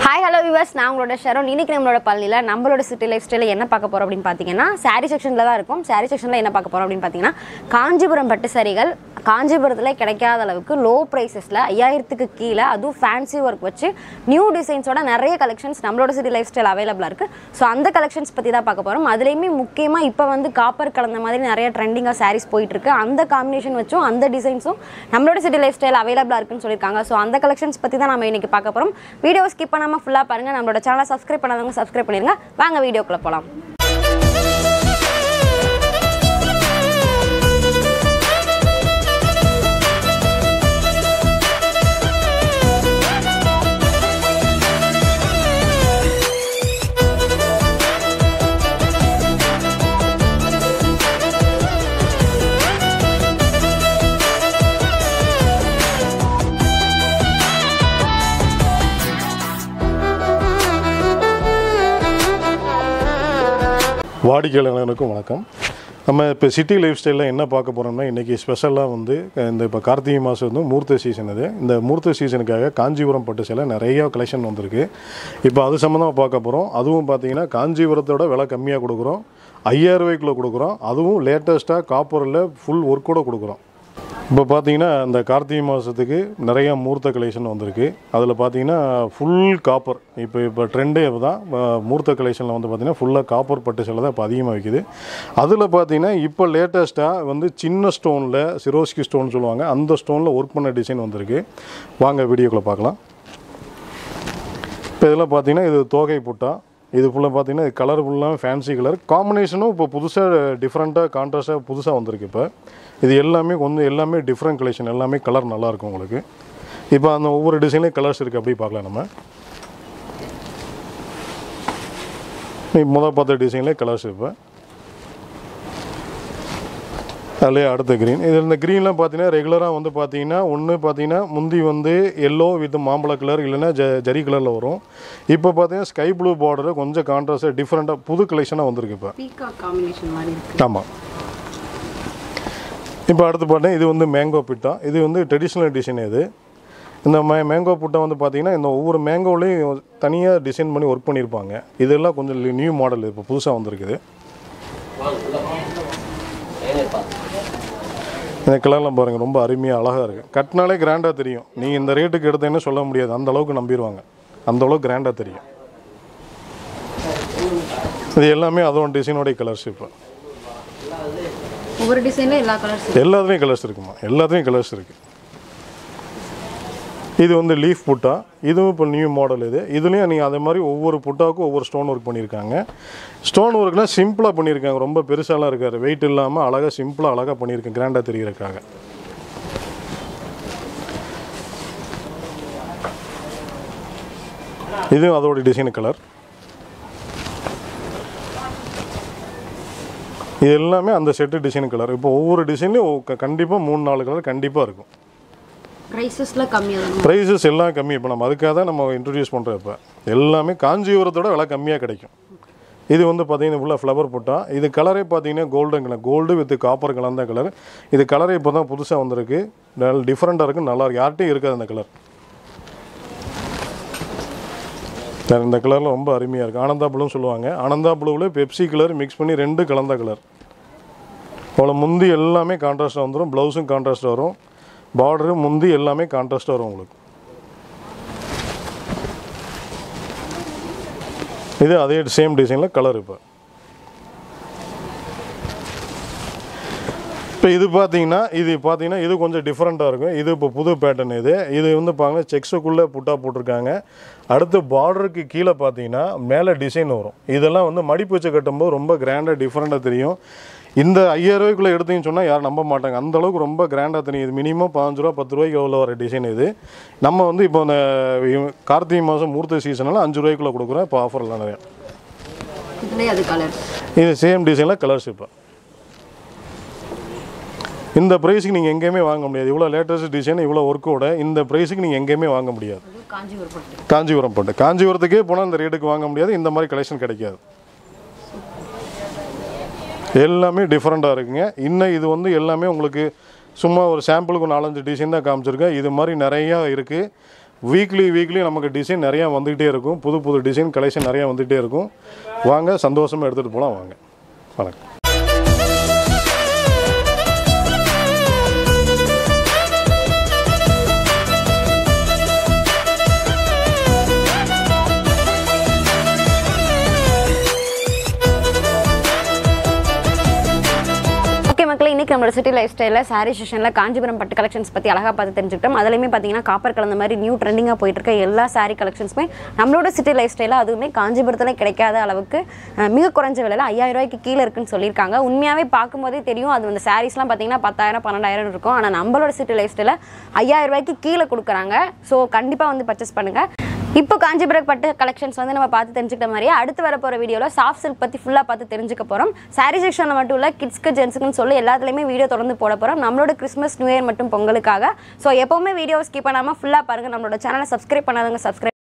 hi hello viewers நான் உங்களோட Sharon இன்னைக்கு நம்மளோட பள்ளியில் நம்மளோட சிட்டி லைஃப் ஸ்டைலில் என்ன பார்க்க போகிறோம் அப்படின்னு பார்த்தீங்கன்னா சாரீ செக்ஷனில் தான் இருக்கும் சாரீ செக்ஷனில் என்ன பார்க்க போகிறோம் அப்படின்னு பார்த்தீங்கன்னா காஞ்சிபுரம் பட்டு சாரிகள் காஞ்சிபுரத்தில் கிடைக்காத அளவுக்கு லோ ப்ரைஸஸில் ஐயாயிரத்துக்கு கீழே அதுவும் ஃபேன்சி ஒர்க் வச்சு நியூ டிசைன்ஸோட நிறைய கலெக்ஷன்ஸ் நம்மளோட சிட்டி லைஃப் ஸ்டைல் அவைலபிளாக இருக்குது ஸோ அந்த கலெக்ஷன்ஸ் பற்றி தான் பார்க்க போகிறோம் அதுலேயுமே முக்கியமாக இப்போ வந்து காப்பர் கலந்த மாதிரி நிறைய ட்ரெண்டிங்காக சாரீஸ் போயிட்டுருக்கு அந்த காம்பினேஷன் வச்சும் அந்த டிசைன்ஸும் நம்மளோட சிட்டி லைஃப் ஸ்டைல் அவைலபிளாக இருக்குன்னு சொல்லியிருக்காங்க ஸோ அந்த கலெக்ஷன்ஸ் பற்றி தான் நம்ம இன்னைக்கு பார்க்க போகிறோம் வீடியோ ஸ்கிப் பண்ணாமல் ஃபுல்லாக பாருங்கள் நம்மளோட சேனலை சப்ஸ்கிரைப் பண்ணாதவங்க சப்ஸ்கிரைப் பண்ணிருங்க வாங்க வீடியோக்குள்ளே போகலாம் வாடிக்கையாளர்களுக்கும் வணக்கம் நம்ம இப்போ சிட்டி லைஃப் ஸ்டைலில் என்ன பார்க்க போகிறோம்னா இன்றைக்கி ஸ்பெஷலாக வந்து இந்த இப்போ கார்த்திகை மாதம் வந்து மூர்த்த சீசன் இது இந்த மூர்த்த சீசனுக்காக காஞ்சிபுரம் பட்டு சேலை நிறைய கலெக்ஷன் வந்திருக்கு இப்போ அது சம்மந்தமாக பார்க்க போகிறோம் அதுவும் பார்த்தீங்கன்னா காஞ்சிபுரத்தோட விலை கம்மியாக கொடுக்குறோம் ஐயாயிரம் ரூபாய்க்குள்ள கொடுக்குறோம் அதுவும் லேட்டஸ்ட்டாக காப்பரில் ஃபுல் ஒர்க்கோட கொடுக்குறோம் இப்போ பார்த்தீங்கன்னா இந்த கார்த்திகை மாதத்துக்கு நிறையா மூர்த்த கலெக்ஷன் வந்திருக்கு அதில் பார்த்தீங்கன்னா ஃபுல் காப்பர் இப்போ இப்போ ட்ரெண்டே தான் அஹ், மூர்த்த கலெக்ஷனில் வந்து பார்த்தீங்கன்னா ஃபுல்லாக காப்பர் பட்டு சேலை தான் இப்போ அதிகமாக விற்கிது அதில் பார்த்தீங்கன்னா இப்போ லேட்டஸ்ட்டாக வந்து சின்ன ஸ்டோனில் சிரோஸ்கி ஸ்டோன் சொல்லுவாங்க அந்த ஸ்டோனில் ஒர்க் பண்ண டிசைன் வந்திருக்கு வாங்க வீடியோக்குள்ளே பார்க்கலாம் இப்போ இதெல்லாம் பார்த்தீங்கன்னா இது தோகை புட்டா இது ஃபுல்லாக பார்த்தீங்கன்னா இது கலர் ஃபுல்லாக ஃபேன்சி கலர் காம்பினேஷனும் இப்போ புதுசாக டிஃப்ரெண்ட்டாக கான்ட்ராஸ்ட்டாக புதுசாக வந்திருக்கு இப்போ இது எல்லாமே கொஞ்சம் எல்லாமே டிஃப்ரெண்ட் கலெக்ஷன் எல்லாமே கலர் நல்லாயிருக்கும் உங்களுக்கு இப்போ அந்த ஒவ்வொரு டிசைன்லேயும் கலர்ஸ் இருக்குது அப்படி பார்க்கலாம் நம்ம இப்போ முதல் பார்த்த டிசைன்லேயே கலர்ஸ் இப்போ அதுலேயே அடுத்த க்ரீன் இது இந்த க்ரீன்லாம் பார்த்தீங்கன்னா ரெகுலராக வந்து பார்த்தீங்கன்னா ஒன்று பார்த்தீங்கன்னா முந்தி வந்து எல்லோ வித் மாம்பழ கலர் இல்லைன்னா ஜ ஜரி கலரில் வரும் இப்போ பார்த்தீங்கன்னா ஸ்கை ப்ளூ பார்டர் கொஞ்சம் கான்ட்ராஸ்டாக டிஃப்ரெண்ட்டாக புது கலெக்ஷனாக வந்திருக்கு இப்போ பீகாக் காம்பினேஷன் மாதிரி இருக்குது ஆமாம் இப்போ அடுத்து பார்த்தீங்கன்னா இது வந்து மேங்கோ பிட்டா இது வந்து ட்ரெடிஷ்னல் டிசைன் இது இந்த மே மேங்கோ புட்டா வந்து பார்த்தீங்கன்னா இந்த ஒவ்வொரு மேங்கோலையும் தனியாக டிசைன் பண்ணி ஒர்க் பண்ணியிருப்பாங்க இதெல்லாம் கொஞ்சம் நியூ மாடல் இப்போ புதுசாக வந்திருக்குது இந்த கலர்லாம் பாருங்கள் ரொம்ப அருமையாக அழகாக இருக்குது கட்டினாலே கிராண்டாக தெரியும் நீங்கள் இந்த ரேட்டுக்கு எடுத்தீங்கன்னு சொல்ல முடியாது அந்த அளவுக்கு நம்பிடுவாங்க அந்த அளவுக்கு கிராண்டாக தெரியும் இது எல்லாமே அதோட டிசைனோடைய கலர்ஸ் இப்போ ஒவ்வொரு டிசைனில் எல்லா கலர்ஸ் எல்லாத்துலேயும் கலர்ஸ் இருக்குமா எல்லாத்துலேயும் கலர்ஸ் இருக்குது இது வந்து லீஃப் புட்டா இதுவும் இப்போ நியூ மாடல் இது இதுலேயும் நீங்கள் அதே மாதிரி ஒவ்வொரு புட்டாவுக்கும் ஒவ்வொரு ஸ்டோன் ஒர்க் பண்ணியிருக்காங்க ஸ்டோன் ஒர்க்லாம் சிம்பிளாக பண்ணியிருக்காங்க ரொம்ப பெருசாலாம் இருக்காரு வெயிட் இல்லாமல் அழகாக சிம்பிளாக அழகாக பண்ணியிருக்கேன் கிராண்டாக தெரியறதுக்காக இதுவும் அதோட டிசைன் கலர் இது எல்லாமே அந்த செட்டு டிசைன் கலர் இப்போ ஒவ்வொரு டிசைன்லையும் கண்டிப்பாக மூணு நாலு கலர் கண்டிப்பாக இருக்கும் ப்ரைஸஸில் கம்மியாக தான் ப்ரைஸஸ் எல்லாம் கம்மி இப்போ நம்ம அதுக்காக தான் நம்ம இன்ட்ரடியூஸ் பண்ணுறோம் இப்போ எல்லாமே காஞ்சிபுரத்தோட விலை கம்மியாக கிடைக்கும் இது வந்து பார்த்தீங்கன்னா ஃபுல்லாக ஃப்ளவர் போட்டா இது கலரே பார்த்தீங்கன்னா golden colour gold with copper கலந்த கலர் இது கலரே இப்போ தான் புதுசாக வந்திருக்கு நல்ல டிஃப்ரெண்ட்டாக இருக்குது நல்லா இருக்கு யார்கிட்டையும் இருக்காது அந்த கலர் இந்த கலரில் ரொம்ப அருமையாக இருக்குது ஆனந்தா ப்ளூன்னு சொல்லுவாங்க ஆனந்தா ப்ளூவில் பெப்சி கலர் மிக்ஸ் பண்ணி ரெண்டு கலந்த கலர் அவ்வளோ முந்தி எல்லாமே கான்ட்ராஸ்ட்டாக வந்துடும் ப்ளவுஸும் கான்ட்ராஸ்ட் வரும் பார்டரு முந்தி எல்லாமே கான்ட்ராஸ்ட்டாக வரும் உங்களுக்கு இது அதே சேம் டிசைனில் கலர் இப்போ இப்போ இது பார்த்தீங்கன்னா இது பார்த்தீங்கன்னா இது கொஞ்சம் டிஃப்ரெண்ட்டாக இருக்கும் இது இப்போ புது பேட்டர்ன் இது இது வந்து பாருங்க செக்ஸுக்குள்ளே புட்டா போட்டிருக்காங்க அடுத்து பார்டருக்கு கீழே பார்த்தீங்கன்னா மேலே டிசைன் வரும் இதெல்லாம் வந்து மடிப்பு வச்சு கட்டும்போது ரொம்ப கிராண்டாக டிஃப்ரெண்ட்டாக தெரியும் இந்த ஐயாயிரம் ரூபாய்க்குள்ளே எடுத்தீங்கன்னு சொன்னால் யாரும் நம்ப மாட்டாங்க அந்த அளவுக்கு ரொம்ப கிராண்டாக தெரியும் இது மினிமம் பதினஞ்சு ரூபா பத்து ரூபாய்க்கு எவ்வளோ வர டிசைன் இது நம்ம வந்து இப்போ இந்த இவ- கார்த்திகை மாதம் மூர்த்த சீசனில் அஞ்சு ரூபாய்க்குள்ளே கொடுக்குறோம் இப்போ ஆஃபர்லாம் நிறையா இதுலேயே அது கலர் இது சேம் டிசைனில் கலர்ஸ் இப்போ இந்த ப்ரைஸுக்கு நீங்கள் எங்கேயுமே வாங்க முடியாது இவ்வளோ லேட்டஸ்ட் டிசைன் இவ்வளோ ஒர்க்கோட இந்த ப்ரைஸுக்கு நீங்கள் எங்கேயுமே வாங்க முடியாது அது காஞ்சிபுரம் பட்டு காஞ்சிபுரம் பட்டு காஞ்சிபுரத்துக்கே போனால் இந்த ரேட்டுக்கு வாங்க முடியாது இந்த மாதிரி கலெக்ஷன் கிடைக்காது எல்லாமே டிஃப்ரெண்ட்டாக இருக்குங்க இன்னும் இது வந்து எல்லாமே உங்களுக்கு சும்மா ஒரு சாம்பிளுக்கு நாலஞ்சு டிசைன் தான் காமிச்சிருக்கேன் இது மாதிரி நிறையா இருக்குது வீக்லி வீக்லி நமக்கு டிசைன் நிறையா வந்துகிட்டே இருக்கும் புது புது டிசைன் கலெக்ஷன் நிறையா வந்துகிட்டே இருக்கும் வாங்க சந்தோஷமாக எடுத்துகிட்டு போகலாம் வாங்க வணக்கம் ஓகே மக்களே இன்னைக்கு நம்மளோட சிட்டி லைஃப் ஸ்டைலில் சாரி செஷனில் காஞ்சிபுரம் பட்டு கலெக்ஷன்ஸ் பற்றி அழகாக பார்த்து தெரிஞ்சுக்கிட்டோம் அதுலேயுமே பார்த்தீங்கன்னா காப்பர் கலந்த மாதிரி நியூ ட்ரெண்டிங்காக போயிட்டு இருக்க எல்லா சாரி கலெக்ஷன்ஸுமே நம்மளோட சிட்டி லைஃப் ஸ்டைலில் அதுவுமே காஞ்சிபுரத்தில் கிடைக்காத அளவுக்கு அஹ், மிக குறைஞ்ச விலையில் ஐயாயிரம் ரூபாய்க்கு கீழே இருக்குன்னு சொல்லியிருக்காங்க உண்மையாகவே பார்க்கும்போதே தெரியும் அது அந்த சாரீஸ்லாம் பார்த்தீங்கன்னா பத்தாயிரம் பன்னெண்டாயிரம் இருக்கும் ஆனால் நம்மளோட சிட்டி லைஃப் ஸ்டைலில் ஐயாயிரம் ரூபாய்க்கு கீழே கொடுக்குறாங்க ஸோ கண்டிப்பாக வந்து பர்ச்சேஸ் பண்ணுங்கள் இப்போ காஞ்சிபுரம் பட்டு கலெக்ஷன்ஸ் வந்து நம்ம பார்த்து தெரிஞ்சுக்கிட்ட மாதிரியே அடுத்து வர போகிற வீடியோவில் சாஃப்ட் சில்க் பற்றி ஃபுல்லாக பார்த்து தெரிஞ்சுக்க போகிறோம் சாரீ செக்ஷனில் மட்டும் இல்லை கிட்ஸ்க்கு ஜென்ஸுக்குன்னு சொல்லி எல்லாத்துலேயுமே வீடியோ தொடர்ந்து போட போகிறோம் நம்மளோட கிறிஸ்மஸ் நியூ இயர் மற்றும் பொங்கலுக்காக ஸோ எப்போவுமே வீடியோ ஸ்கிப் பண்ணாமல் ஃபுல்லாக பாருங்கள் நம்மளோட சேனலை சப்ஸ்கிரைப் பண்ணாதவங்க சப்ஸ்கிரைப்